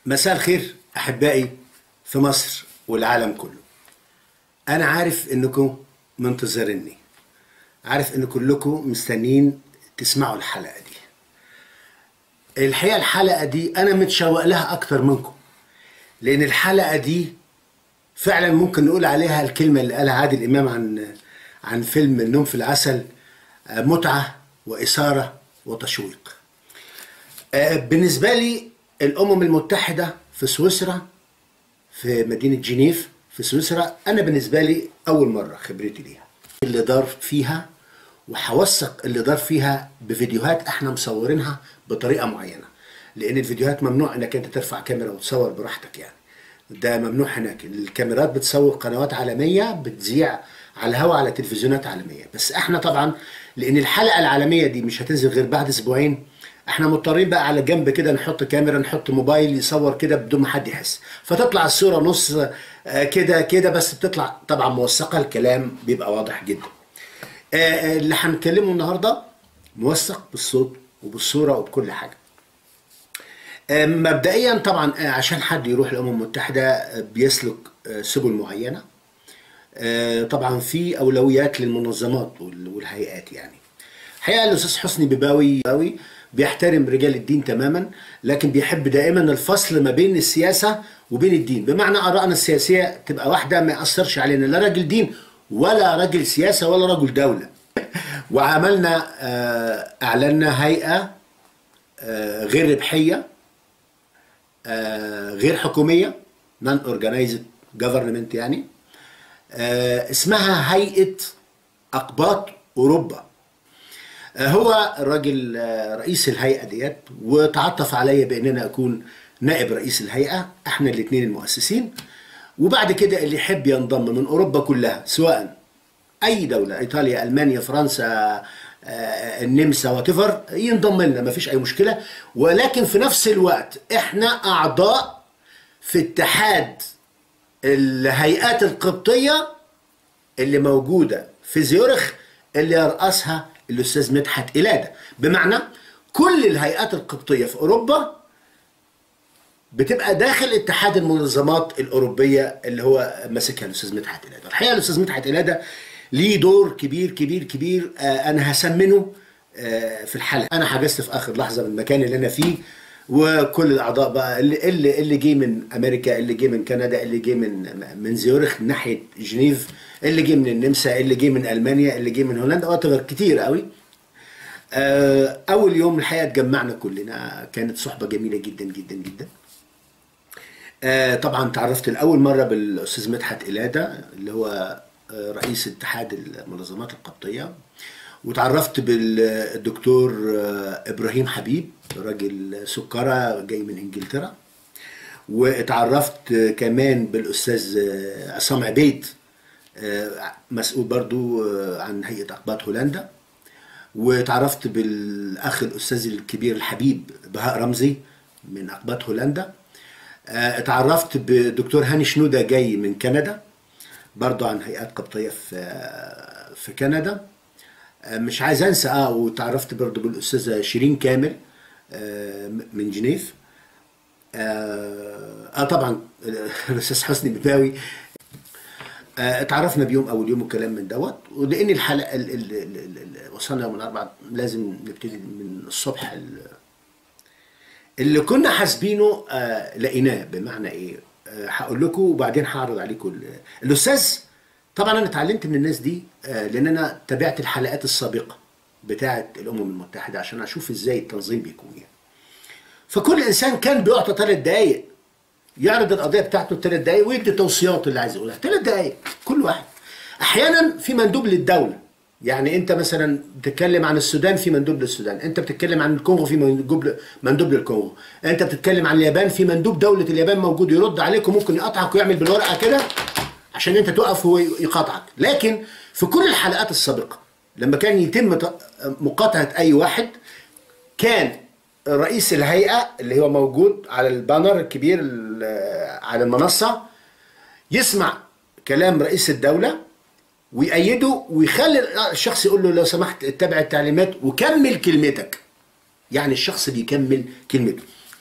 مساء الخير احبائي في مصر والعالم كله انا عارف انكم منتظريني عارف ان كلكم مستنيين تسمعوا الحلقه دي الحقيقه الحلقه دي انا متشوق لها اكتر منكم لان الحلقه دي فعلا ممكن نقول عليها الكلمه اللي قالها عادل امام عن عن فيلم النوم في العسل آه، متعه واثاره وتشويق آه، بالنسبه لي الامم المتحده في سويسرا في مدينه جنيف في سويسرا انا بالنسبه لي اول مره خبرتي ليها اللي دار فيها وهوثق اللي دار فيها بفيديوهات احنا مصورينها بطريقه معينه لان الفيديوهات ممنوع انك انت ترفع كاميرا وتصور براحتك يعني ده ممنوع هناك الكاميرات بتصور قنوات عالميه بتذيع على الهواء على تلفزيونات عالميه بس احنا طبعا لان الحلقه العالميه دي مش هتنزل غير بعد اسبوعين احنا مضطرين بقى على جنب كده نحط كاميرا نحط موبايل يصور كده بدون ما حد يحس فتطلع الصوره نص آه، كده كده بس بتطلع طبعا موثقه الكلام بيبقى واضح جدا آه، آه، اللي هنتكلمه النهارده موثق بالصوت وبالصوره وبكل حاجه آه، مبدئيا طبعا آه، عشان حد يروح الامم المتحده آه، بيسلك آه، سبل معينه آه، طبعا في اولويات للمنظمات وال- والهيئات يعني الحقيقه الاستاذ حسني بباوي بباوي بيحترم رجال الدين تماما لكن بيحب دائما الفصل ما بين السياسه وبين الدين بمعنى ارائنا السياسيه تبقى واحده ما ياثرش علينا لا راجل دين ولا راجل سياسه ولا رجل دوله وعملنا آه، اعلنا هيئه آه، غير ربحيه آه، غير حكوميه نون اورجانيزد جفرمنت يعني آه، اسمها هيئه اقباط اوروبا آه، هو الراجل آه، رئيس الهيئه ديت وتعطف عليا بان انا اكون نائب رئيس الهيئه احنا الاثنين المؤسسين وبعد كده اللي يحب ينضم من اوروبا كلها سواء اي دوله ايطاليا المانيا فرنسا آه، النمسا واتيفر ينضم لنا مفيش اي مشكله ولكن في نفس الوقت احنا اعضاء في اتحاد الهيئات القبطيه اللي موجوده في زيورخ اللي يرأسها الاستاذ مدحت إلادة بمعنى كل الهيئات القبطيه في اوروبا بتبقى داخل اتحاد المنظمات الاوروبيه اللي هو ماسكها الاستاذ مدحت إلادة الحقيقه الاستاذ مدحت إلادة ليه دور كبير كبير كبير آه انا هسمنه آه في الحلقه انا حجزت في اخر لحظه من المكان اللي انا فيه وكل الاعضاء بقى اللي اللي اللي جه من امريكا اللي جه من كندا اللي جه من من زيورخ ناحيه جنيف اللي جه من النمسا اللي جه من المانيا اللي جه من هولندا واتفر كتير قوي آه، اول يوم الحقيقه اتجمعنا كلنا كانت صحبه جميله جدا جدا جدا آه، طبعا تعرفت لاول مره بالاستاذ مدحت إلادة اللي هو آه، رئيس اتحاد المنظمات القبطيه وتعرفت بالدكتور آه، ابراهيم حبيب راجل سكره جاي من انجلترا واتعرفت آه، كمان بالاستاذ آه، عصام عبيد آه، مسؤول برضو آه، عن هيئه اقباط هولندا وتعرفت بالاخ الاستاذ الكبير الحبيب بهاء رمزي من اقباط هولندا آه، اتعرفت بدكتور هاني شنوده جاي من كندا برضو عن هيئات قبطيه في آه، في كندا آه، مش عايز انسى اه وتعرفت برضو بالاستاذه شيرين كامل آه، من جنيف اه آه، طبعا الاستاذ حسني بباوي آه، اتعرفنا بيوم اول يوم وكلام من دوت ولان الحلقه ال- ال- ال- ال- ال- وصلنا يوم الاربعاء لازم نبتدي من الصبح ال- اللي كنا حاسبينه آه لقيناه بمعنى ايه؟ آه هقول لكم وبعدين هعرض عليكم ال- الاستاذ طبعا انا اتعلمت من الناس دي آه لان انا تابعت الحلقات السابقه بتاعه الامم المتحده عشان اشوف ازاي التنظيم بيكون يعني. فكل انسان كان بيعطى ثلاث دقائق يعرض القضيه بتاعته ثلاث دقائق ويدي توصيات اللي عايز يقولها ثلاث دقائق كل واحد احيانا في مندوب للدوله يعني انت مثلا بتتكلم عن السودان في مندوب للسودان انت بتتكلم عن الكونغو في مندوب مندوب للكونغو انت بتتكلم عن اليابان في مندوب دوله اليابان موجود يرد عليك وممكن يقطعك ويعمل بالورقه كده عشان انت تقف وهو يقاطعك لكن في كل الحلقات السابقه لما كان يتم ت- مقاطعه اي واحد كان رئيس الهيئه اللي هو موجود على البانر الكبير ال- على المنصه يسمع كلام رئيس الدوله ويأيده ويخلي الشخص يقول له لو سمحت اتبع التعليمات وكمل كلمتك يعني الشخص بيكمل كلمته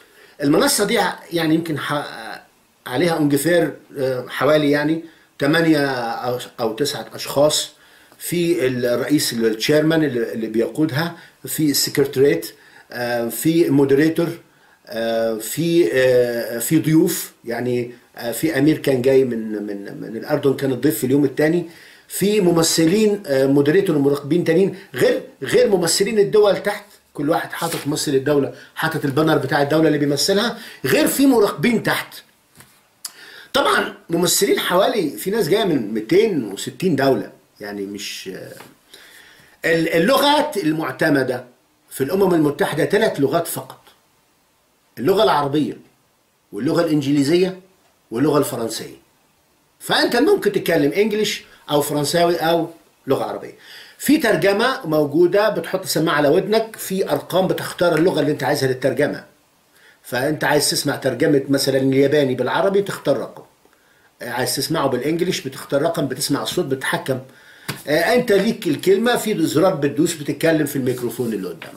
المنصه دي يعني يمكن ح... عليها اونجفير حوالي يعني 8 او أو 9 اشخاص في الرئيس التشيرمان اللي اللي بيقودها في السكرتريت آه، في مودريتور آه، في آه، في ضيوف يعني آه، في امير كان جاي من من من الاردن كان الضيف في اليوم الثاني في ممثلين آه، مودريتور ومراقبين تانيين غير غير ممثلين الدول تحت كل واحد حاطط ممثل الدوله حاطط البانر بتاع الدوله اللي بيمثلها غير في مراقبين تحت طبعا ممثلين حوالي في ناس جايه من 260 دوله يعني مش ال- اللغات المعتمده في الامم المتحده ثلاث لغات فقط اللغه العربيه واللغه الانجليزيه واللغه الفرنسيه فانت ممكن تتكلم انجليش او فرنساوي او لغه عربيه في ترجمه موجوده بتحط سماعه على ودنك في ارقام بتختار اللغه اللي انت عايزها للترجمه فانت عايز تسمع ترجمه مثلا الياباني بالعربي تختار رقم عايز تسمعه بالانجليش بتختار رقم بتسمع الصوت بتتحكم آه، انت ليك الكلمه في زرار بتدوس بتتكلم في الميكروفون اللي قدامك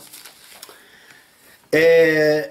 آه،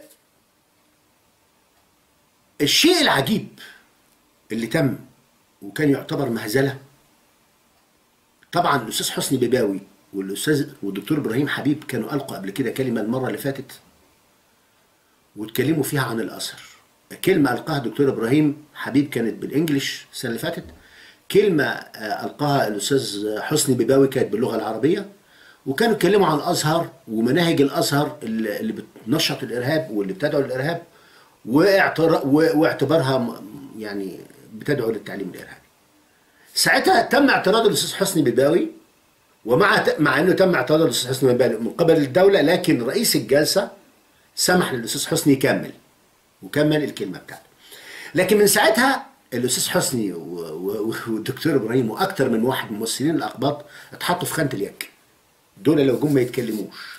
الشيء العجيب اللي تم وكان يعتبر مهزله طبعا الاستاذ حسني بباوي والاستاذ والدكتور ابراهيم حبيب كانوا القوا قبل كده كلمه المره اللي فاتت واتكلموا فيها عن الازهر كلمه القاها الدكتور ابراهيم حبيب كانت بالانجلش السنه اللي فاتت كلمه آه، القاها الاستاذ حسني بباوي كانت باللغه العربيه وكانوا اتكلموا عن الازهر ومناهج الازهر اللي اللي بتنشط الارهاب واللي بتدعو للارهاب واعتر- و- واعتبارها م- يعني بتدعو للتعليم الارهابي. ساعتها تم اعتراض الاستاذ حسني بباوي ومع ت- مع انه تم اعتراض الاستاذ حسني بباوي من قبل الدوله لكن رئيس الجلسه سمح للاستاذ حسني يكمل وكمل الكلمه بتاعته. لكن من ساعتها الاستاذ حسني و- و- والدكتور ابراهيم واكثر من واحد من ممثلين الاقباط اتحطوا في خانه اليك. دول لو جم ما يتكلموش.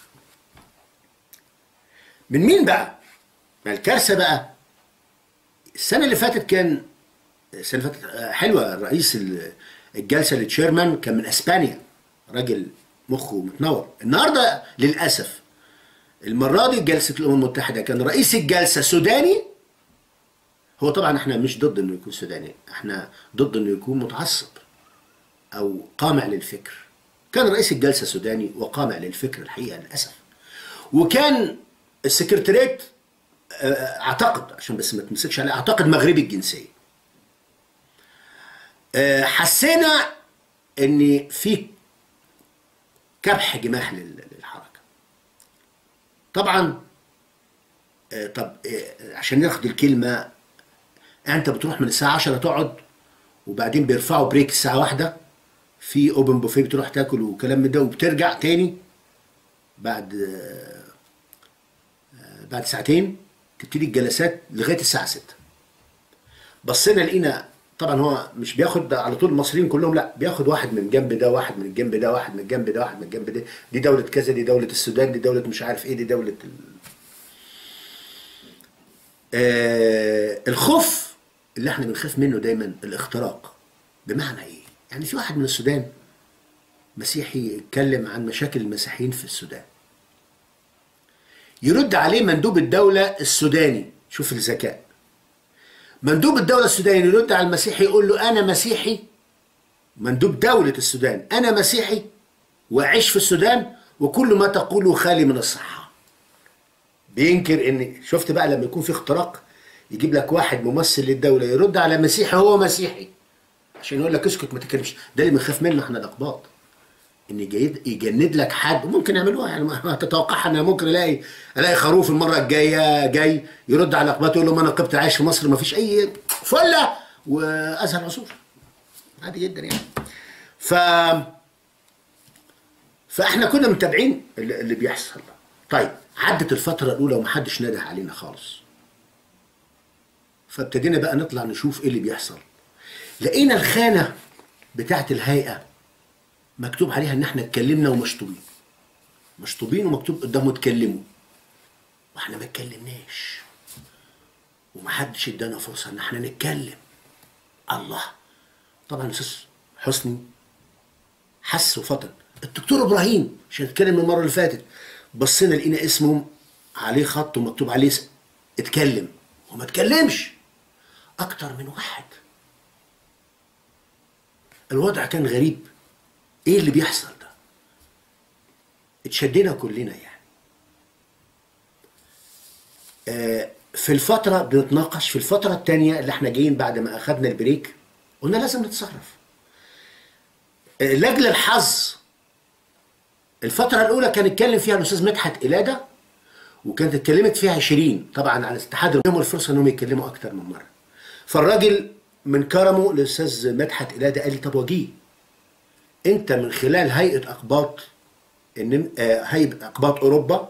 من مين بقى؟ ما الكارثه بقى السنه اللي فاتت كان السنه اللي فاتت آه، حلوه الرئيس ال- الجلسه التشيرمان كان من اسبانيا راجل مخه متنور النهارده للاسف المره دي جلسه الامم المتحده كان رئيس الجلسه سوداني هو طبعا احنا مش ضد انه يكون سوداني احنا ضد انه يكون متعصب او قامع للفكر كان رئيس الجلسه سوداني وقامع للفكر الحقيقه للاسف وكان السكرتريت آه، اعتقد عشان بس ما تمسكش عليه اعتقد مغربي الجنسيه آه، حسينا ان في كبح جماح لل- للحركه طبعا آه، طب آه، عشان ناخد الكلمه انت بتروح من الساعه 10 تقعد وبعدين بيرفعوا بريك الساعه واحدة في اوبن بوفيه بتروح تاكل وكلام من ده وبترجع تاني بعد آه، آه، بعد ساعتين تبتدي الجلسات لغايه الساعه 6 بصينا لقينا طبعا هو مش بياخد على طول المصريين كلهم لا بياخد واحد من الجنب ده واحد من الجنب ده واحد من الجنب ده واحد من الجنب ده دي دولة كذا دي دولة السودان دي دولة مش عارف ايه دي دولة ال... آه الخوف اللي احنا بنخاف منه دايما الاختراق بمعنى ايه؟ يعني في واحد من السودان مسيحي يتكلم عن مشاكل المسيحيين في السودان يرد عليه مندوب الدولة السوداني شوف الذكاء مندوب الدولة السوداني يرد على المسيحي يقول له أنا مسيحي مندوب دولة السودان أنا مسيحي وأعيش في السودان وكل ما تقوله خالي من الصحة بينكر إن شفت بقى لما يكون في اختراق يجيب لك واحد ممثل للدولة يرد على مسيحي هو مسيحي عشان يقول لك اسكت ما تتكلمش ده اللي بنخاف منه احنا الأقباط ان يجيد يجند لك حد ممكن يعملوها يعني ما ما تتوقعها ان ممكن الاقي الاقي خروف المره الجايه جاي يرد على اقباطه يقول لهم انا قبت عايش في مصر ما فيش اي فله وازهر عصور عادي جدا يعني ف فاحنا كنا متابعين اللي اللي بيحصل طيب عدت الفتره الاولى ومحدش نده علينا خالص فابتدينا بقى نطلع نشوف ايه اللي بيحصل لقينا الخانه بتاعت الهيئه مكتوب عليها ان احنا اتكلمنا ومشطوبين مشطوبين ومكتوب قدامه اتكلموا واحنا ما اتكلمناش ومحدش ادانا فرصه ان احنا نتكلم الله طبعا الاستاذ حسني حس وفطن الدكتور ابراهيم عشان اتكلم المره اللي فاتت بصينا لقينا اسمه عليه خط ومكتوب عليه س- اتكلم وما اتكلمش اكتر من واحد الوضع كان غريب ايه اللي بيحصل ده اتشدنا كلنا يعني آه في الفترة بنتناقش في الفترة التانية اللي احنا جايين بعد ما اخدنا البريك قلنا لازم نتصرف آه لاجل الحظ الفترة الأولى كان اتكلم فيها الأستاذ مدحت إلادة وكانت اتكلمت فيها شيرين طبعا على الاتحاد لهم الفرصة إنهم يتكلموا أكتر من مرة فالراجل من كرمه الأستاذ مدحت إلادة قال لي طب وجيه أنت من خلال هيئة أقباط إن آه هيئة أقباط أوروبا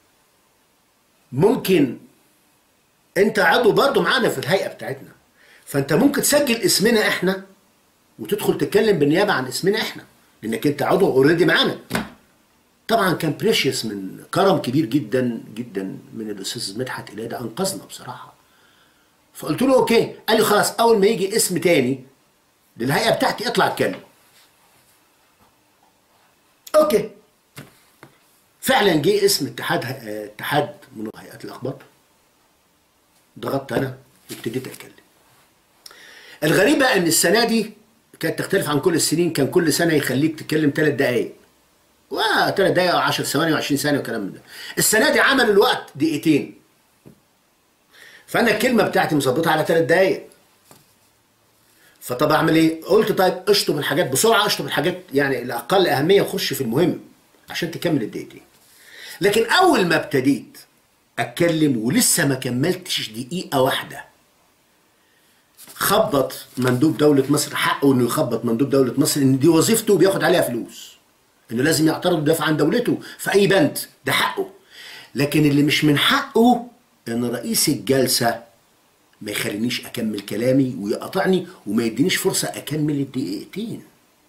ممكن أنت عضو برضه معانا في الهيئة بتاعتنا فأنت ممكن تسجل اسمنا إحنا وتدخل تتكلم بالنيابة عن اسمنا إحنا لأنك أنت عضو أوريدي معانا طبعا كان بريشيوس من كرم كبير جدا جدا من الاستاذ مدحت إلادة انقذنا بصراحه فقلت له اوكي قال لي خلاص اول ما يجي اسم تاني للهيئه بتاعتي اطلع اتكلم اوكي فعلا جه اسم اتحاد اتحاد من هيئات الاخبار ضغطت انا وابتديت اتكلم الغريبه ان السنه دي كانت تختلف عن كل السنين كان كل سنه يخليك تتكلم ثلاث دقائق ثلاث دقائق او 10 ثواني و20 ثانيه والكلام من ده السنه دي عمل الوقت دقيقتين فانا الكلمه بتاعتي مظبطها على ثلاث دقائق فطب اعمل ايه؟ قلت طيب اشطب الحاجات بسرعه اشطب الحاجات يعني الاقل اهميه وخش في المهم عشان تكمل الدقيقتين. لكن اول ما ابتديت اتكلم ولسه ما كملتش دقيقه واحده خبط مندوب دوله مصر حقه انه يخبط مندوب دوله مصر ان دي وظيفته وبياخد عليها فلوس. انه لازم يعترض ويدافع عن دولته في اي بند ده حقه. لكن اللي مش من حقه ان رئيس الجلسه ما يخلينيش اكمل كلامي ويقطعني وما يدينيش فرصه اكمل الدقيقتين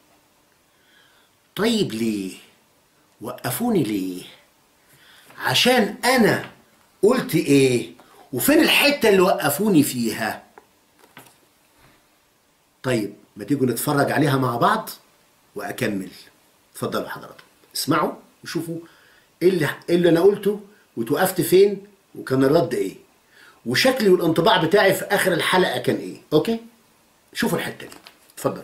طيب ليه وقفوني ليه عشان انا قلت ايه وفين الحته اللي وقفوني فيها طيب ما تيجوا نتفرج عليها مع بعض واكمل اتفضلوا حضراتكم اسمعوا وشوفوا ايه اللي, إيه اللي انا قلته وتوقفت فين وكان الرد ايه وشكلي والانطباع بتاعي في اخر الحلقه كان ايه اوكي شوفوا الحته دي اتفضلوا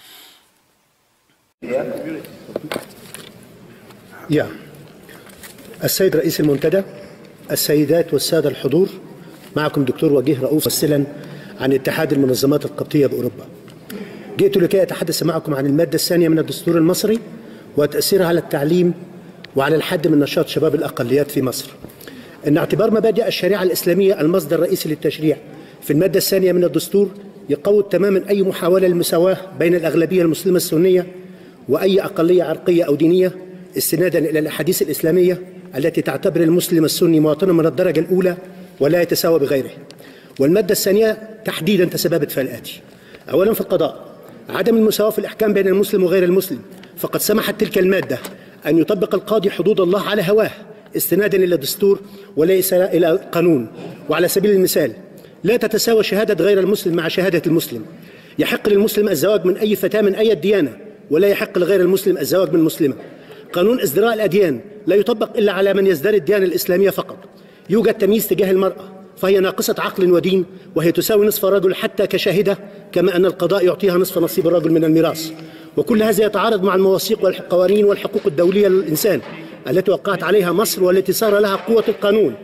يا السيد رئيس المنتدى السيدات والساده الحضور معكم دكتور وجيه رؤوف ممثلا عن اتحاد المنظمات القبطيه باوروبا جئت لكي اتحدث معكم عن الماده الثانيه من الدستور المصري وتاثيرها على التعليم وعلى الحد من نشاط شباب الاقليات في مصر ان اعتبار مبادئ الشريعه الاسلاميه المصدر الرئيسي للتشريع في الماده الثانيه من الدستور يقوض تماما اي محاوله للمساواه بين الاغلبيه المسلمه السنيه واي اقليه عرقيه او دينيه استنادا الى الاحاديث الاسلاميه التي تعتبر المسلم السني مواطنا من الدرجه الاولى ولا يتساوى بغيره. والماده الثانيه تحديدا تسببت في الاتي. اولا في القضاء عدم المساواه في الاحكام بين المسلم وغير المسلم فقد سمحت تلك الماده ان يطبق القاضي حدود الله على هواه استنادا الى الدستور وليس الى القانون وعلى سبيل المثال لا تتساوى شهاده غير المسلم مع شهاده المسلم يحق للمسلم الزواج من اي فتاه من اي ديانه ولا يحق لغير المسلم الزواج من مسلمه قانون ازدراء الاديان لا يطبق الا على من يزدري الديانه الاسلاميه فقط يوجد تمييز تجاه المراه فهي ناقصة عقل ودين وهي تساوي نصف الرجل حتى كشاهدة كما أن القضاء يعطيها نصف نصيب الرجل من الميراث وكل هذا يتعارض مع المواثيق والقوانين والحقوق الدولية للإنسان التي وقعت عليها مصر والتي صار لها قوة القانون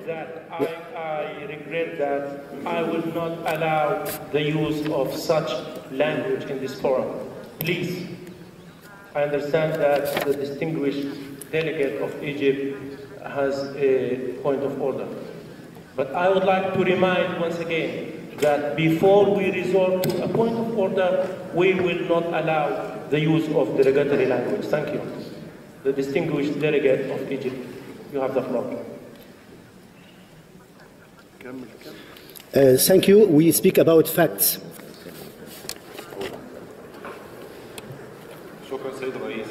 I will not allow the use of such language in this forum. Please, I understand that the distinguished delegate of Egypt has a point of order. But I would like to remind once again that before we resort to a point of order, we will not allow the use of derogatory language. Thank you. The distinguished delegate of Egypt, you have the floor. Uh, thank you. We speak about facts. شكرا سيد الرئيس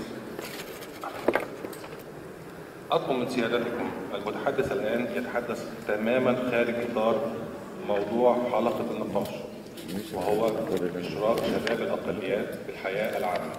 أطلب من سيادتكم المتحدث الآن يتحدث تماما خارج إطار موضوع حلقة النقاش وهو إشراك شباب الأقليات في الحياة العامة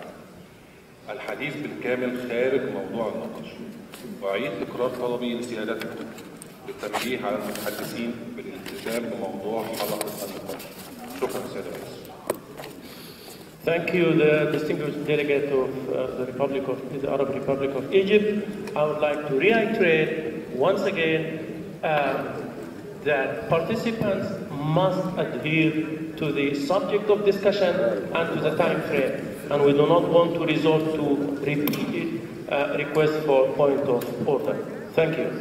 الحديث بالكامل خارج موضوع النقاش وأعيد تكرار طلبي لسيادتكم بالتنبيه على المتحدثين بالالتزام بموضوع حلقة النقاش شكرا سيادة الرئيس Thank you, the distinguished delegate of uh, the Republic of the Arab Republic of Egypt. I would like to reiterate once again uh, that participants must adhere to the subject of discussion and to the time frame, and we do not want to resort to repeated uh, requests for point of order. Thank you.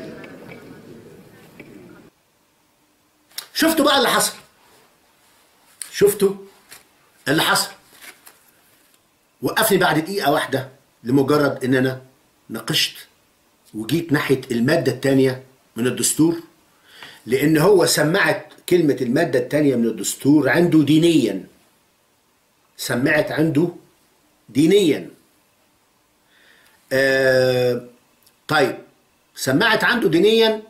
شفتوا بقى اللي حصل شفتوا اللي حصل وقفني بعد دقيقة واحدة لمجرد ان انا ناقشت وجيت ناحية المادة التانية من الدستور لان هو سمعت كلمة المادة التانية من الدستور عنده دينيا سمعت عنده دينيا آه طيب سمعت عنده دينيا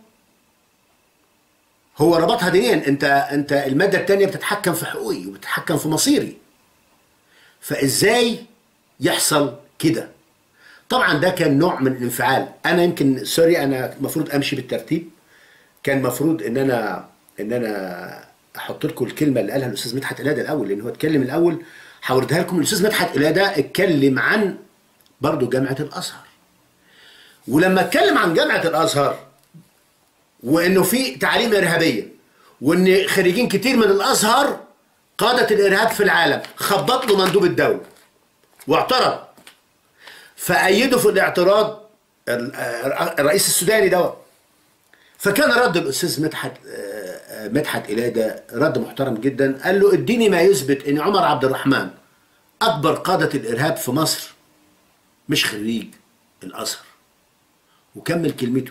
هو ربطها دينيا انت انت الماده الثانيه بتتحكم في حقوقي وبتتحكم في مصيري فازاي يحصل كده طبعا ده كان نوع من الانفعال انا يمكن سوري انا المفروض امشي بالترتيب كان المفروض ان انا ان انا احط لكم الكلمه اللي قالها الاستاذ مدحت الاده الاول لان هو اتكلم الاول هوردها لكم الاستاذ مدحت الاده اتكلم عن برضه جامعه الازهر ولما اتكلم عن جامعه الازهر وانه في تعاليم ارهابيه وان خريجين كتير من الازهر قاده الارهاب في العالم خبط له مندوب الدوله واعترض فايده في الاعتراض ال- الرئيس السوداني دوت فكان رد الاستاذ مدحت آه، مدحت الاده رد محترم جدا قال له اديني ما يثبت ان عمر عبد الرحمن اكبر قاده الارهاب في مصر مش خريج الازهر وكمل كلمته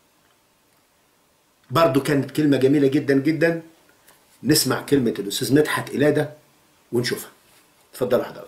برضو كانت كلمة جميلة جدا جدا نسمع كلمة الأستاذ مدحت إلادة ونشوفها اتفضل حضرتك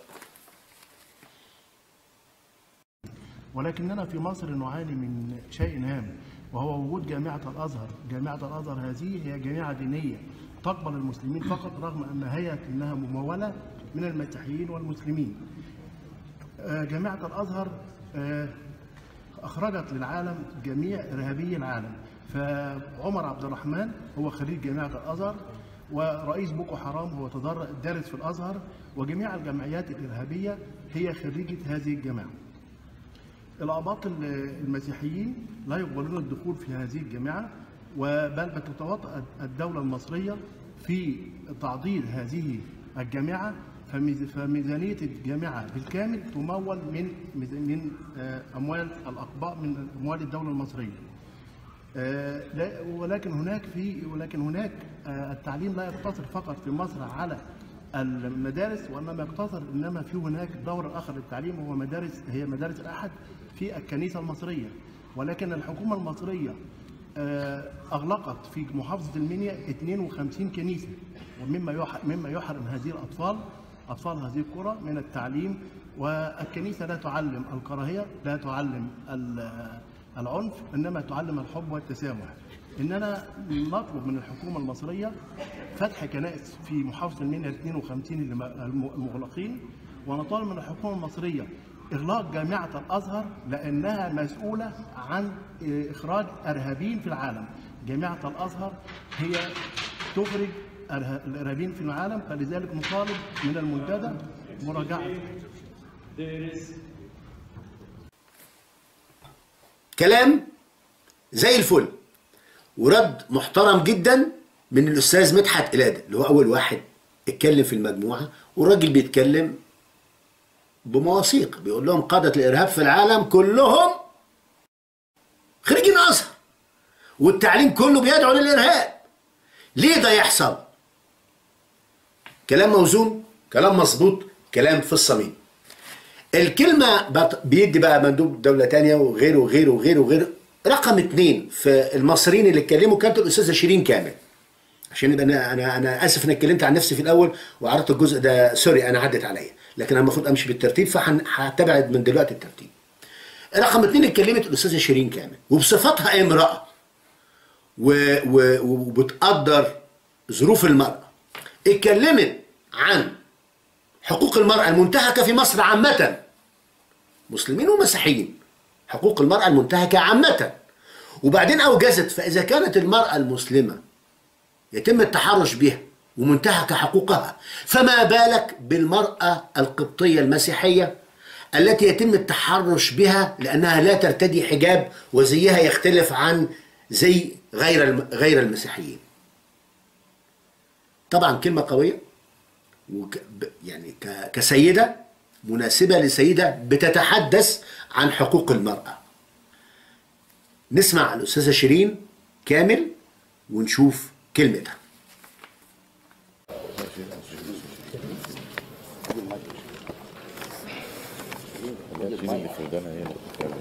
ولكننا في مصر نعاني من شيء هام وهو وجود جامعة الأزهر جامعة الأزهر هذه هي جامعة دينية تقبل المسلمين فقط رغم أن هي أنها ممولة من المسيحيين والمسلمين آه، جامعة الأزهر آه، أخرجت للعالم جميع إرهابي العالم فعمر عبد الرحمن هو خريج جامعة الأزهر ورئيس بوكو حرام هو تدر- دارس في الأزهر وجميع الجمعيات الإرهابية هي خريجة هذه الجامعة الأقباط المسيحيين لا يقبلون الدخول في هذه الجامعة وبل بتتواطأ الدولة المصرية في تعضيد هذه الجامعة فميز- فميزانية الجامعة بالكامل تمول من من آه، أموال الأقباط من أموال الدولة المصرية. آه، لا- ولكن هناك في ولكن هناك آه، التعليم لا يقتصر فقط في مصر على المدارس وانما يقتصر انما في هناك دور اخر للتعليم وهو مدارس هي مدارس الاحد في الكنيسه المصريه ولكن الحكومه المصريه آه، اغلقت في محافظه المنيا 52 كنيسه ومما يح- مما يحرم هذه الاطفال اطفال هذه القرى من التعليم والكنيسه لا تعلم الكراهيه لا تعلم ال- العنف انما تعلم الحب والتسامح اننا نطلب من الحكومه المصريه فتح كنائس في محافظه المنيا 52 اللي م- الم- المغلقين ونطالب من الحكومه المصريه اغلاق جامعه الازهر لانها مسؤوله عن إيه، اخراج ارهابيين في العالم جامعه الازهر هي تخرج أره- الارهابيين في العالم فلذلك نطالب من المنتدى مراجعه There is كلام زي الفل ورد محترم جدا من الأستاذ مدحت إلادة اللي هو أول واحد اتكلم في المجموعة والراجل بيتكلم بمواثيق بيقول لهم قادة الإرهاب في العالم كلهم خريجين أزهر والتعليم كله بيدعو للإرهاب ليه ده يحصل كلام موزون كلام مظبوط كلام في الصميم الكلمة بط- بيدي بقى مندوب دولة تانية وغيره وغيره وغيره وغيره رقم اتنين في المصريين اللي اتكلموا كانت الأستاذة شيرين كامل عشان يبقى انا انا انا اسف اني اتكلمت عن نفسي في الاول وعرضت الجزء ده سوري انا عدت عليا لكن انا المفروض امشي بالترتيب فهتبعد من دلوقتي الترتيب. رقم اتنين اتكلمت الاستاذه شيرين كامل وبصفتها امراه و- و- وبتقدر ظروف المراه اتكلمت عن حقوق المراه المنتهكه في مصر عامه مسلمين ومسيحيين حقوق المراه المنتهكه عامه وبعدين اوجزت فاذا كانت المراه المسلمه يتم التحرش بها ومنتهك حقوقها فما بالك بالمراه القبطيه المسيحيه التي يتم التحرش بها لانها لا ترتدي حجاب وزيها يختلف عن زي غير الم- غير المسيحيين طبعا كلمه قويه وك ب- يعني ك- كسيده مناسبه لسيده بتتحدث عن حقوق المراه نسمع الاستاذه شيرين كامل ونشوف كلمتها اللي في ودانها هي اللي بتتكلم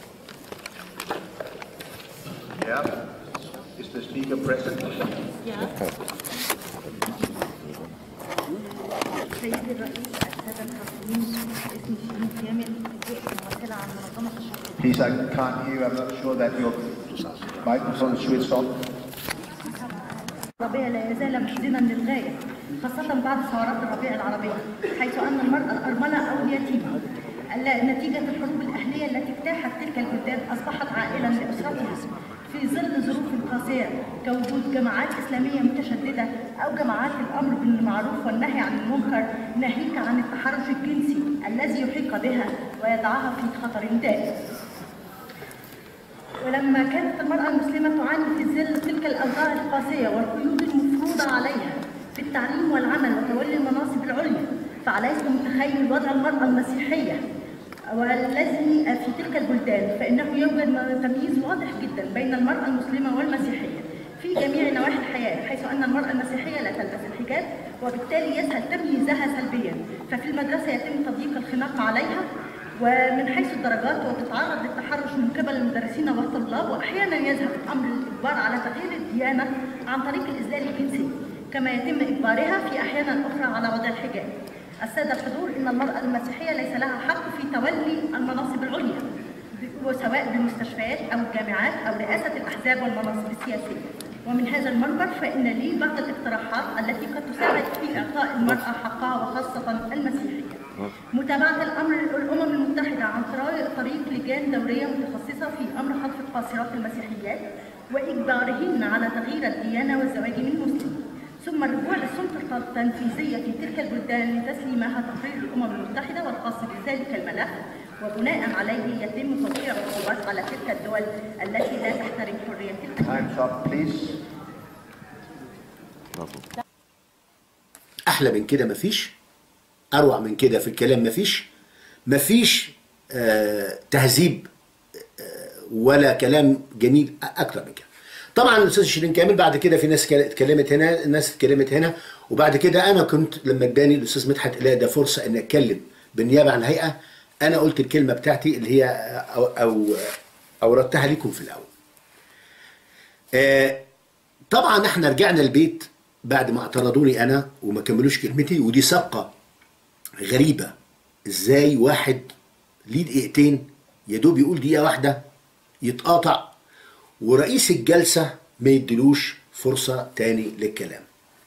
Yeah. Is the speaker present? سيد الرئيس السادة الحاضرين اسمي شيرين كامل ممثلة عن منظمة الشرطة Please, I can't hear. I'm not sure that your microphone is switched on. الربيع لا يزال محزنا للغاية خاصة بعد ثورات الربيع العربية حيث أن المرأة الأرملة أو اليتيمة ال- نتيجة الحروب الأهلية التي اجتاحت تلك البلدان أصبحت عائلا لأسرتها في ظل ظروف قاسية كوجود جماعات إسلامية متشددة أو جماعات الأمر بالمعروف والنهي عن المنكر ناهيك عن التحرش الجنسي الذي يحيق بها ويضعها في خطر دائم ولما كانت المرأة المسلمة تعاني في ظل تلك الأوضاع القاسية والقيود المفروضة عليها في التعليم والعمل وتولي المناصب العليا فعليك متخيل وضع المرأة المسيحية والذي في تلك البلدان فإنه يوجد تمييز واضح جدا بين المرأة المسلمة والمسيحية في جميع نواحي الحياة حيث أن المرأة المسيحية لا تلبس الحجاب وبالتالي يسهل تمييزها سلبيا ففي المدرسة يتم تضييق الخناق عليها ومن حيث الدرجات وتتعرض للتحرش من قبل المدرسين والطلاب واحيانا يذهب الامر للاجبار على تغيير الديانه عن طريق الاذلال الجنسي كما يتم اجبارها في احيانا اخرى على وضع الحجاب. الساده الحضور ان المراه المسيحيه ليس لها حق في تولي المناصب العليا وسواء بالمستشفيات او الجامعات او رئاسه الاحزاب والمناصب السياسيه. ومن هذا المنبر فان لي بعض الاقتراحات التي قد تساعد في اعطاء المراه حقها وخاصه المسيحيه. متابعة الأمر الأمم المتحدة عن طريق طريق لجان دورية متخصصة في أمر خطف القاصرات المسيحيات وإجبارهن على تغيير الديانة والزواج من مسلم ثم الرجوع للسلطة التنفيذية في تلك البلدان لتسليمها تقرير الأمم المتحدة والخاص بذلك الملف وبناء عليه يتم توقيع عقوبات على تلك الدول التي لا تحترم حرية الأديان. Time's up, please. احلى من كده مفيش اروع من كده في الكلام مفيش مفيش آه تهذيب آه ولا كلام جميل اكتر من كده طبعا الاستاذ شيرين كامل بعد كده في ناس كلا- اتكلمت هنا ناس اتكلمت هنا وبعد كده انا كنت لما اداني الاستاذ مدحت الاقي ده فرصه ان اتكلم بالنيابه عن الهيئه انا قلت الكلمه بتاعتي اللي هي او او اوردتها لكم في الاول آه طبعا احنا رجعنا البيت بعد ما اعترضوني انا وما كملوش كلمتي ودي سابقه غريبه ازاي واحد ليه دقيقتين يا دوب يقول دقيقه واحده يتقاطع ورئيس الجلسه ما يدلوش فرصه تاني للكلام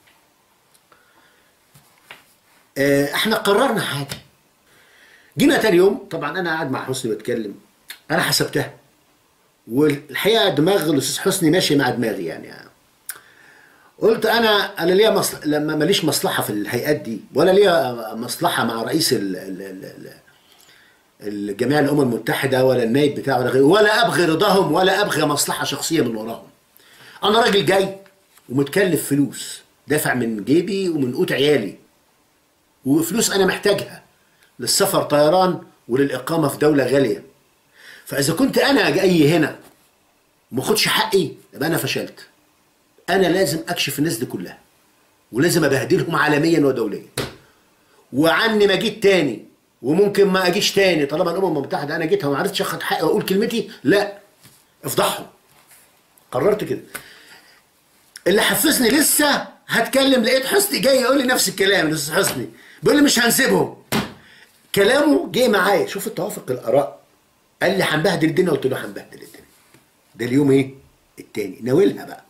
آه، احنا قررنا حاجه جينا تاني يوم طبعا انا قاعد مع حسني بتكلم انا حسبتها والحقيقه دماغ الاستاذ حسني ماشي مع دماغي يعني, يعني قلت انا انا ليا مصل... لما ماليش مصلحه في الهيئات دي ولا ليا مصلحه مع رئيس ال... ال... ال... ال... الجمعيه الامم المتحده ولا النائب بتاعه ولا غيره ولا ابغي رضاهم ولا ابغي مصلحه شخصيه من وراهم انا راجل جاي ومتكلف فلوس دافع من جيبي ومن قوت عيالي وفلوس انا محتاجها للسفر طيران وللاقامه في دوله غاليه فاذا كنت انا جاي هنا وما اخدش حقي يبقى انا فشلت انا لازم اكشف الناس دي كلها ولازم ابهدلهم عالميا ودوليا وعني ما جيت تاني وممكن ما اجيش تاني طالما الامم المتحده انا جيتها وما عرفتش اخد حقي واقول كلمتي لا افضحهم قررت كده اللي حفزني لسه هتكلم لقيت حسني جاي يقول لي نفس الكلام الاستاذ حسني بيقول لي مش هنسيبهم كلامه جه معايا شوف التوافق الاراء قال لي هنبهدل الدنيا قلت له هنبهدل الدنيا ده اليوم ايه التاني ناولها بقى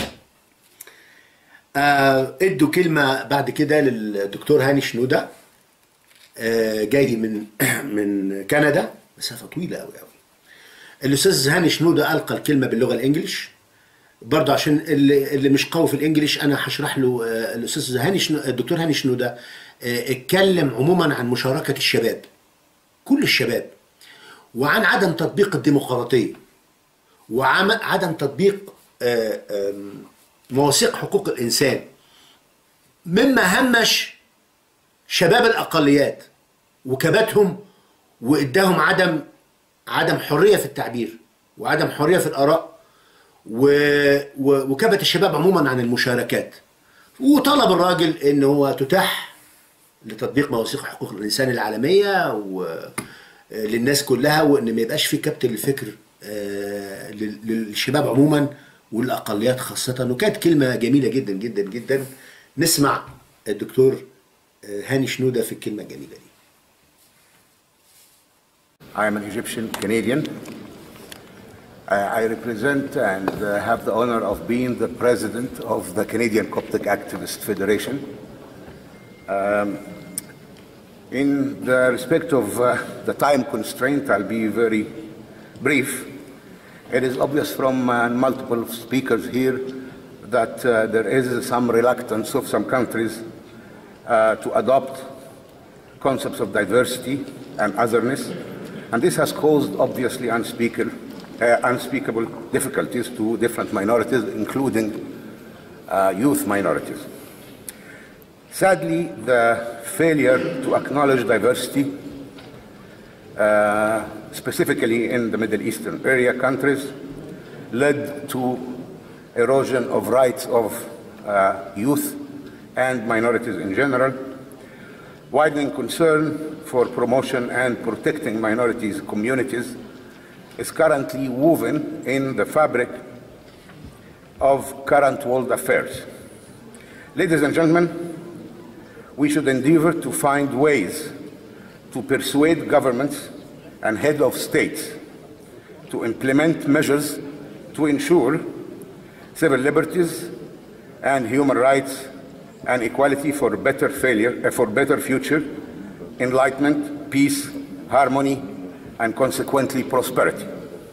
آه ادوا كلمه بعد كده للدكتور هاني شنوده آه جاي من من كندا مسافه طويله قوي قوي الاستاذ هاني شنوده القى الكلمه باللغه الانجليش برضه عشان اللي, اللي مش قوي في الانجليش انا هشرح له آه، الاستاذ هاني شنو... الدكتور هاني شنوده آه، اتكلم عموما عن مشاركه الشباب كل الشباب وعن عدم تطبيق الديمقراطيه وعدم تطبيق آه، آم، مواثيق حقوق الانسان مما همش شباب الاقليات وكبتهم واداهم عدم عدم حريه في التعبير وعدم حريه في الاراء و... و... وكبت الشباب عموما عن المشاركات وطلب الراجل ان هو تتاح لتطبيق مواثيق حقوق الانسان العالميه و... للناس كلها وان ما يبقاش في كبت الفكر آه، لل- للشباب عموما والاقليات خاصه وكانت كلمه جميله جدا جدا جدا نسمع الدكتور آه، هاني شنوده في الكلمه الجميله دي I am an Egyptian Canadian. I, I represent and uh, have the honor of being the president of the Canadian Coptic Activist Federation. Um, in the respect of uh, the time constraint, I'll be very brief. It is obvious from uh, multiple speakers here that uh, there is some reluctance of some countries uh, to adopt concepts of diversity and otherness, and this has caused obviously unspeakable, uh, unspeakable difficulties to different minorities, including uh, youth minorities. Sadly, the failure to acknowledge diversity, uh, specifically in the Middle Eastern area countries, led to erosion of rights of uh, youth and minorities in general, widening concern for promotion and protecting minorities communities is currently woven in the fabric of current world affairs. Ladies and gentlemen, we should endeavor to find ways to persuade governments and head of states to implement measures to ensure civil liberties and human rights and equality for better failure, uh, for better future, enlightenment, peace, harmony, and consequently prosperity.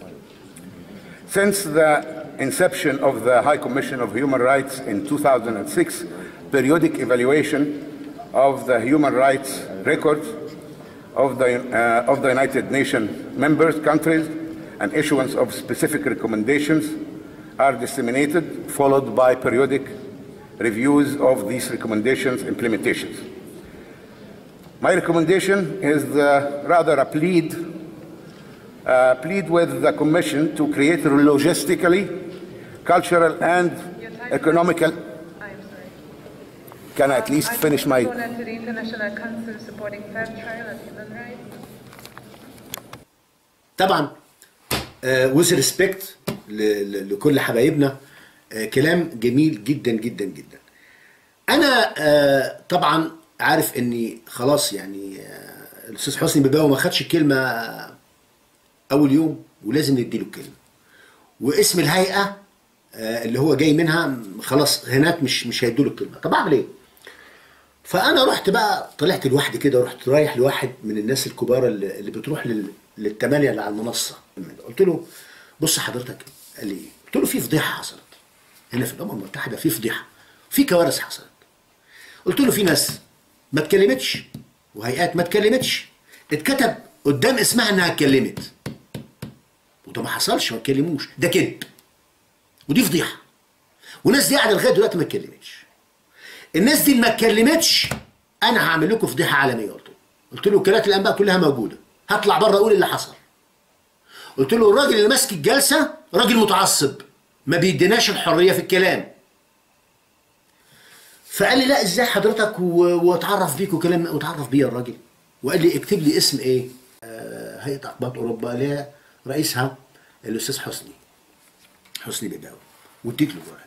Since the inception of the High Commission of Human Rights in 2006, periodic evaluation of the human rights records of the, uh, of the United Nations members countries and issuance of specific recommendations are disseminated, followed by periodic reviews of these recommendations implementations. My recommendation is uh, rather a plead, uh, plead with the Commission to create logistically, cultural, and economical. I'm sorry. Can I at least finish my? Donor to the International Council supporting fair trial and human rights. طبعا وذ ريسبكت لكل حبايبنا آه، كلام جميل جدا جدا جدا انا آه، طبعا عارف اني خلاص يعني آه، الاستاذ حسني بيباوي ما خدش الكلمه اول يوم ولازم نديله الكلمه واسم الهيئه آه، اللي هو جاي منها خلاص هناك مش مش هيدوا له الكلمه طب اعمل ايه فانا رحت بقى طلعت لوحدي كده ورحت رايح لواحد من الناس الكبار اللي, اللي بتروح لل... للتمانية اللي على المنصه قلت له بص حضرتك قال لي إيه؟ قلت له في فضيحه حصلت هنا في الامم المتحده في فضيحه في كوارث حصلت قلت له في ناس ما اتكلمتش وهيئات ما اتكلمتش اتكتب قدام اسمها انها اتكلمت وده ما حصلش ما اتكلموش ده كذب ودي فضيحه والناس دي قاعده لغايه دلوقتي ما اتكلمتش الناس دي ما اتكلمتش انا هعمل لكم فضيحه عالميه قلت له قلت له وكالات الانباء كلها موجوده هطلع بره اقول اللي حصل قلت له الراجل اللي ماسك الجلسه راجل متعصب ما بيديناش الحريه في الكلام فقال لي لا ازاي حضرتك و- واتعرف بيك وكلام واتعرف بيا الراجل وقال لي اكتب لي اسم ايه آه هيئه اقباط اوروبا اللي هي رئيسها الاستاذ حسني حسني بيباوي واديت له الورقه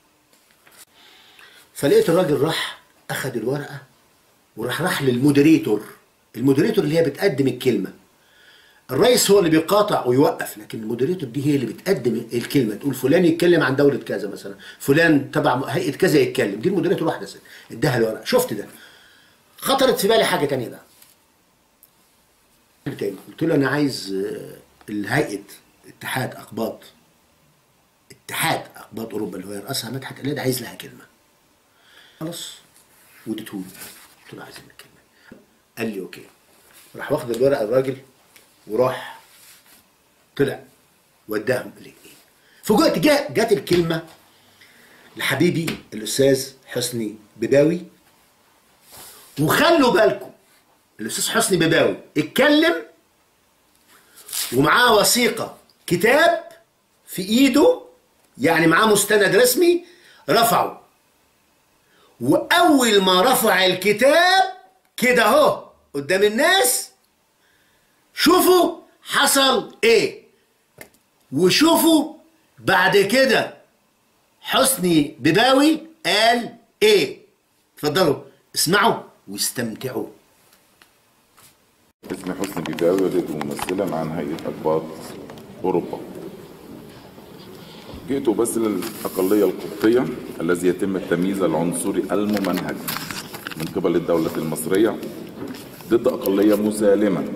فلقيت الراجل راح اخذ الورقه وراح راح للمودريتور المودريتور اللي هي بتقدم الكلمه الرئيس هو اللي بيقاطع ويوقف لكن المودريتور دي هي اللي بتقدم الكلمه تقول فلان يتكلم عن دوله كذا مثلا فلان تبع هيئه كذا يتكلم دي المودريتور واحده ست اداها الورقه شفت ده خطرت في بالي حاجه تانية بقى حاجة تاني قلت له انا عايز آه، الهيئه اتحاد اقباط اتحاد اقباط اوروبا اللي هو يرأسها مدحت قلاد عايز لها كلمه خلاص وديته له قلت له عايز منك كلمه قال لي اوكي راح واخد الورقه الراجل وراح طلع وداهم الاثنين فوجئت جاء جت الكلمه لحبيبي الاستاذ حسني بباوي وخلوا بالكم الاستاذ حسني بباوي اتكلم ومعاه وثيقه كتاب في ايده يعني معاه مستند رسمي رفعه واول ما رفع الكتاب كده اهو قدام الناس شوفوا حصل ايه وشوفوا بعد كده حسني بباوي قال ايه اتفضلوا اسمعوا واستمتعوا اسمي حسني بيباوي ولد ممثلا عن هيئة أقباط أوروبا جئت بس للأقلية القبطية الذي يتم التمييز العنصري الممنهج من قبل الدولة المصرية ضد أقلية مسالمة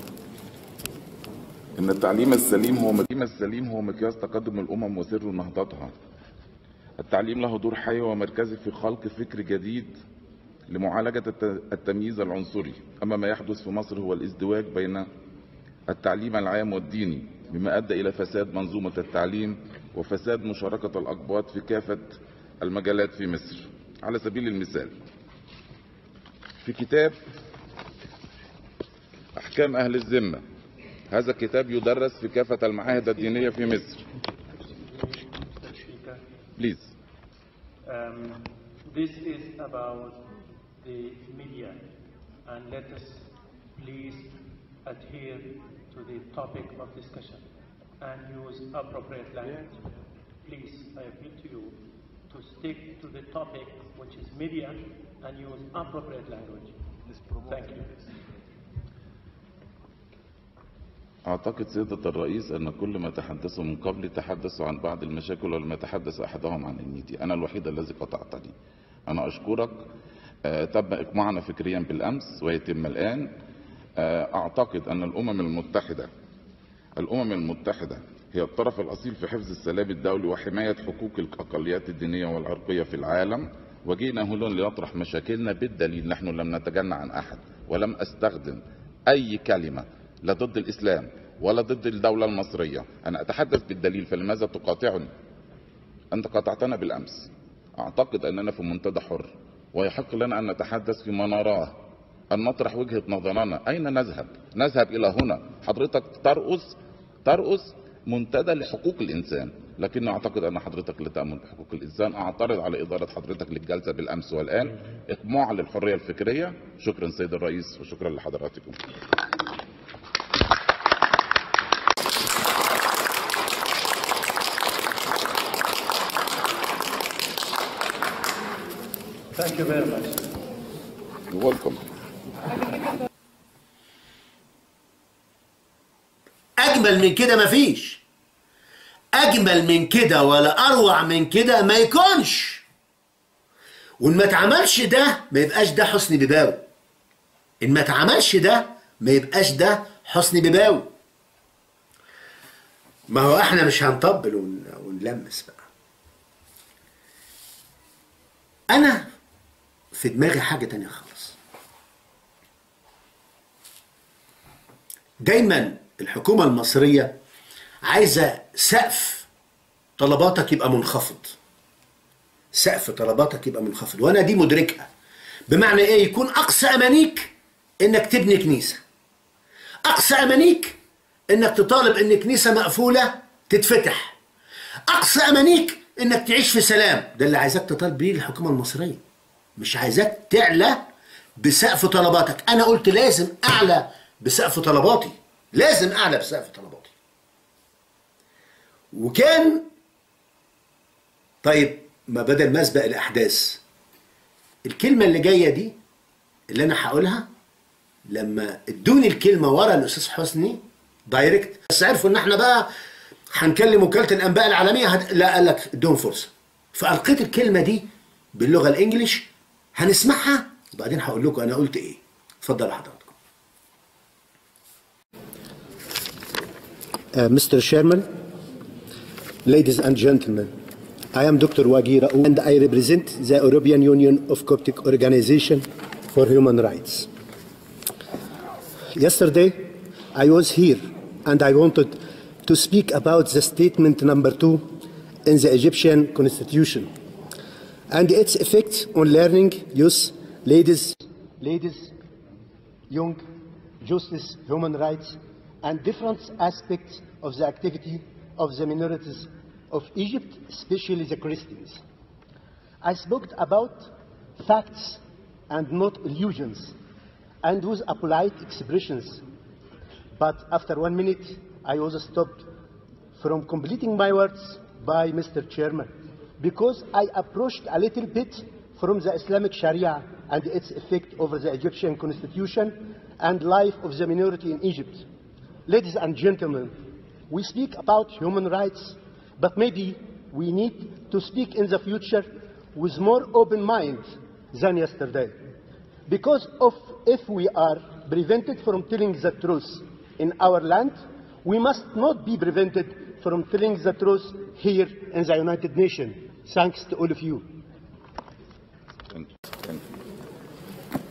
إن التعليم السليم هو التعليم السليم هو مقياس تقدم الأمم وسر نهضتها التعليم له دور حيوي ومركزي في خلق فكر جديد لمعالجة الت- التمييز العنصري أما ما يحدث في مصر هو الازدواج بين التعليم العام والديني مما أدى إلى فساد منظومة التعليم وفساد مشاركة الأقباط في كافة المجالات في مصر على سبيل المثال في كتاب أحكام أهل الذمة هذا الكتاب يدرس في كافة المعاهد الدينية في مصر Please. Um, this is about the media, and let us please adhere to the topic of discussion and use appropriate language. Please, I appeal to you to stick to the topic, which is media, and use appropriate language. Thank you. أعتقد سيادة الرئيس أن كل ما تحدثوا من قبل تحدثوا عن بعض المشاكل ولم يتحدث أحدهم عن الميديا أنا الوحيد الذي قطعتني أنا أشكرك آه، تم إقماعنا فكريا بالأمس ويتم الآن آه، أعتقد أن الأمم المتحدة الأمم المتحدة هي الطرف الأصيل في حفظ السلام الدولي وحماية حقوق الأقليات الدينية والعرقية في العالم وجئنا هنا لنطرح مشاكلنا بالدليل نحن لم نتجنى عن أحد ولم أستخدم أي كلمة لا ضد الإسلام ولا ضد الدولة المصرية أنا أتحدث بالدليل فلماذا تقاطعني أنت قاطعتنا بالأمس أعتقد أننا في منتدى حر ويحق لنا أن نتحدث فيما نراه أن نطرح وجهة نظرنا أين نذهب نذهب إلى هنا حضرتك ترأس ترأس منتدى لحقوق الإنسان لكن أعتقد أن حضرتك لا تأمن بحقوق الإنسان أعترض على إدارة حضرتك للجلسة بالأمس والآن إقماع للحرية الفكرية شكرا سيد الرئيس وشكرا لحضراتكم Thank you very much. welcome اجمل من كده مفيش اجمل من كده ولا اروع من كده ما يكونش وان ما اتعملش ده ما يبقاش ده حسني بباوي ان ما اتعملش ده ما يبقاش ده حسني بباوي ما هو احنا مش هنطبل ون- ونلمس بقى انا في دماغي حاجه تانية خالص دايما الحكومه المصريه عايزه سقف طلباتك يبقى منخفض سقف طلباتك يبقى منخفض وانا دي مدركها بمعنى ايه يكون اقصى امانيك انك تبني كنيسه اقصى امانيك انك تطالب ان كنيسه مقفوله تتفتح اقصى امانيك انك تعيش في سلام ده اللي عايزاك تطالب بيه الحكومه المصريه مش عايزاك تعلى بسقف طلباتك انا قلت لازم اعلى بسقف طلباتي لازم اعلى بسقف طلباتي وكان طيب ما بدل ما اسبق الاحداث الكلمه اللي جايه دي اللي انا هقولها لما ادوني الكلمه ورا الاستاذ حسني دايركت بس عرفوا ان احنا بقى هنكلم وكاله الانباء العالميه هد... لا قال لك ادوهم فرصه فالقيت الكلمه دي باللغه الانجليش هنسمعها وبعدين هقول لكم انا قلت ايه اتفضل حضراتكم Uh, Mr. Chairman, ladies and gentlemen, I am Dr. Wagi Raouf and I represent the European Union of Coptic Organization for Human Rights. Yesterday, I was here and I wanted to speak about the statement number two in the Egyptian constitution and its effect on learning, youth, ladies, ladies, young, justice, human rights, and different aspects of the activity of the minorities of Egypt, especially the Christians. I spoke about facts and not illusions, and with a polite expressions. But after one minute, I was stopped from completing my words by Mr. Chairman because I approached a little bit from the Islamic Sharia and its effect over the Egyptian constitution and life of the minority in Egypt. Ladies and gentlemen, we speak about human rights, but maybe we need to speak in the future with more open mind than yesterday. Because of if we are prevented from telling the truth in our land, we must not be prevented from telling the truth here in the United Nations. Thanks to all of you. Thank you. Thank you.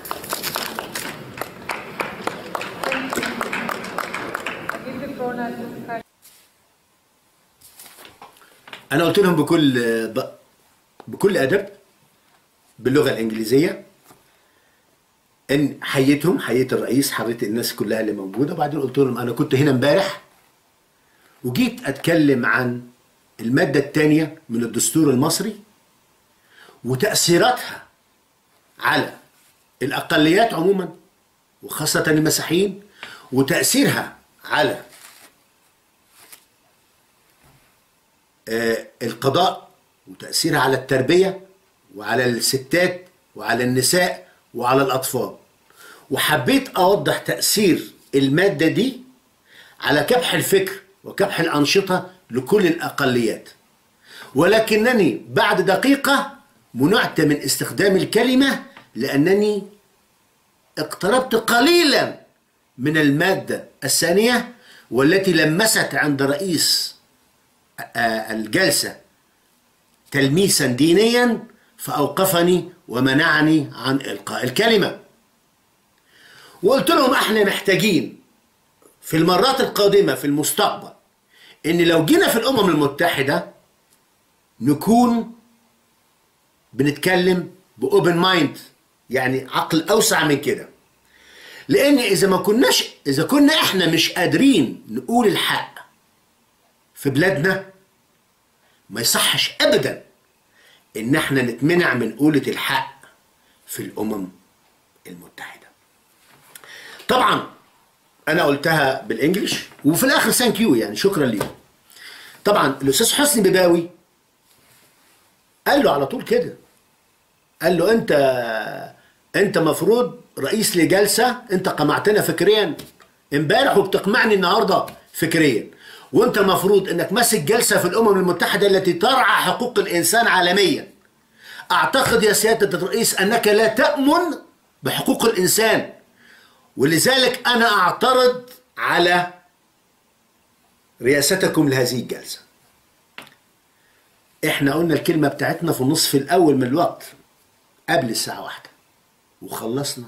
I give the floor now to Kari. انا قلت لهم بكل ب... بكل ادب باللغه الانجليزيه ان حييتهم حييت الرئيس حييت الناس كلها اللي موجوده وبعدين قلت لهم انا كنت هنا امبارح وجيت اتكلم عن الماده الثانيه من الدستور المصري وتاثيراتها على الاقليات عموما وخاصه المسيحيين وتاثيرها على آه، القضاء وتأثيرها على التربية وعلى الستات وعلى النساء وعلى الأطفال وحبيت أوضح تأثير المادة دي على كبح الفكر وكبح الأنشطة لكل الأقليات ولكنني بعد دقيقة منعت من استخدام الكلمة لأنني اقتربت قليلا من المادة الثانية والتي لمست عند رئيس آه، الجلسة تلميسا دينيا فأوقفني ومنعني عن إلقاء الكلمة وقلت لهم احنا محتاجين في المرات القادمة في المستقبل ان لو جينا في الأمم المتحدة نكون بنتكلم بأوبن مايند يعني عقل أوسع من كده لأن إذا ما كناش إذا كنا احنا مش قادرين نقول الحق في بلادنا ما يصحش ابدا ان احنا نتمنع من قولة الحق في الامم المتحدة طبعا انا قلتها بالانجلش وفي الاخر ثانك يو يعني شكرا ليهم طبعا الاستاذ حسني بباوي قال له على طول كده قال له انت انت مفروض رئيس لجلسه انت قمعتنا فكريا امبارح وبتقمعني النهارده فكريا وانت المفروض انك ماسك جلسه في الامم المتحده التي ترعى حقوق الانسان عالميا اعتقد يا سياده الرئيس انك لا تامن بحقوق الانسان ولذلك انا اعترض على رئاستكم لهذه الجلسه احنا قلنا الكلمه بتاعتنا في النصف الاول من الوقت قبل الساعه واحدة وخلصنا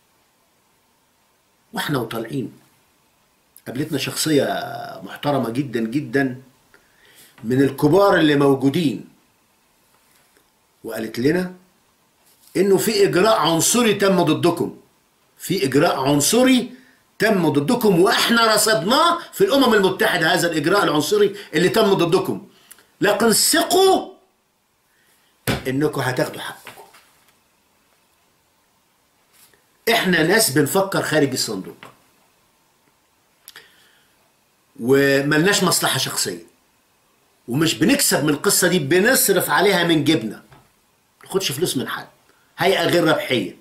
واحنا وطالعين قابلتنا شخصية محترمة جدا جدا من الكبار اللي موجودين وقالت لنا انه في اجراء عنصري تم ضدكم في اجراء عنصري تم ضدكم واحنا رصدناه في الامم المتحدة هذا الاجراء العنصري اللي تم ضدكم لكن ثقوا انكم هتاخدوا حقكم احنا ناس بنفكر خارج الصندوق وملناش مصلحة شخصية ومش بنكسب من القصة دي بنصرف عليها من جبنة ناخدش فلوس من حد هيئة غير ربحية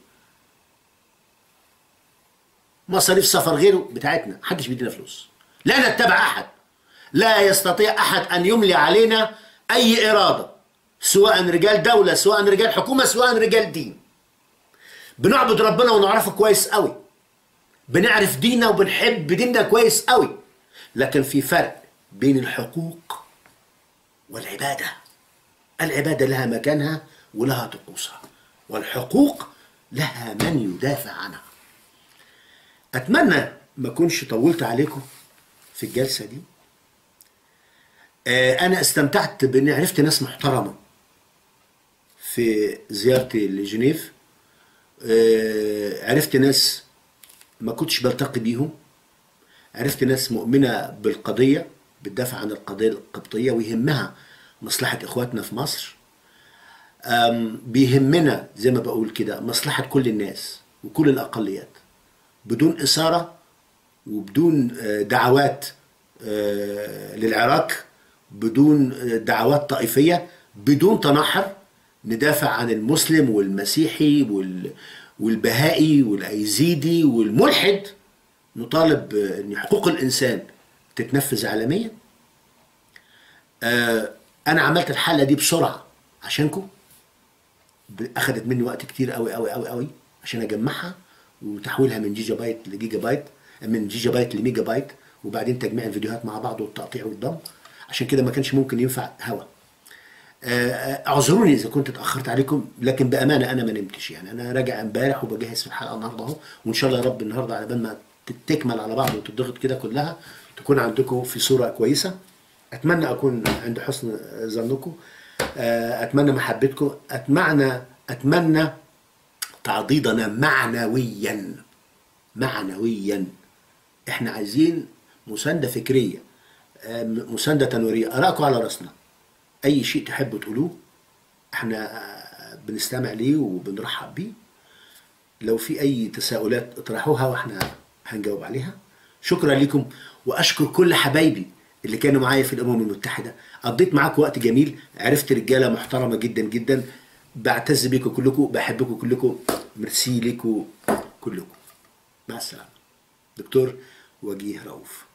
مصاريف سفر غيره بتاعتنا محدش بيدينا فلوس لا نتبع أحد لا يستطيع أحد أن يملي علينا أي إرادة سواء رجال دولة سواء رجال حكومة سواء رجال دين بنعبد ربنا ونعرفه كويس قوي بنعرف ديننا وبنحب ديننا كويس قوي لكن في فرق بين الحقوق والعبادة العبادة لها مكانها ولها طقوسها والحقوق لها من يدافع عنها أتمنى ما أكونش طولت عليكم في الجلسة دي آه، أنا استمتعت بإني عرفت ناس محترمة في زيارتي لجنيف آه، عرفت ناس ما كنتش بلتقي بيهم عرفت ناس مؤمنة بالقضية بتدافع عن القضية القبطية ويهمها مصلحة إخواتنا في مصر أم، بيهمنا زي ما بقول كده مصلحة كل الناس وكل الأقليات بدون إثارة وبدون آه، دعوات آه، للعراق بدون آه، دعوات طائفية بدون تنحر ندافع عن المسلم والمسيحي وال والبهائي والأيزيدي والملحد نطالب آه، ان حقوق الانسان تتنفذ عالميا آه، انا عملت الحلقه دي بسرعه عشانكم ب- اخذت مني وقت كتير قوي قوي قوي قوي عشان اجمعها وتحويلها من جيجا بايت لجيجا بايت من جيجا بايت لميجا بايت وبعدين تجميع الفيديوهات مع بعض والتقطيع والضم عشان كده ما كانش ممكن ينفع هوا آه، آه، اعذروني اذا كنت اتاخرت عليكم لكن بامانه انا ما نمتش يعني انا راجع امبارح وبجهز في الحلقه النهارده اهو وان شاء الله يا رب النهارده على بال ما تكمل على بعض وتضغط كده كلها تكون عندكم في صوره كويسه اتمنى اكون عند حسن ظنكم آه، اتمنى محبتكم اتمنى اتمنى تعضيدنا معنويا معنويا احنا عايزين مسانده فكريه آه، مسانده تنويريه ارائكم على راسنا اي شيء تحبوا تقولوه احنا آه، بنستمع ليه وبنرحب بيه لو في اي تساؤلات اطرحوها واحنا هنجاوب عليها شكرا لكم واشكر كل حبايبي اللي كانوا معايا في الامم المتحده قضيت معاكم وقت جميل عرفت رجاله محترمه جدا جدا بعتز بيكم كلكم بحبكم كلكم ميرسي لكم كلكم مع السلامه دكتور وجيه رؤوف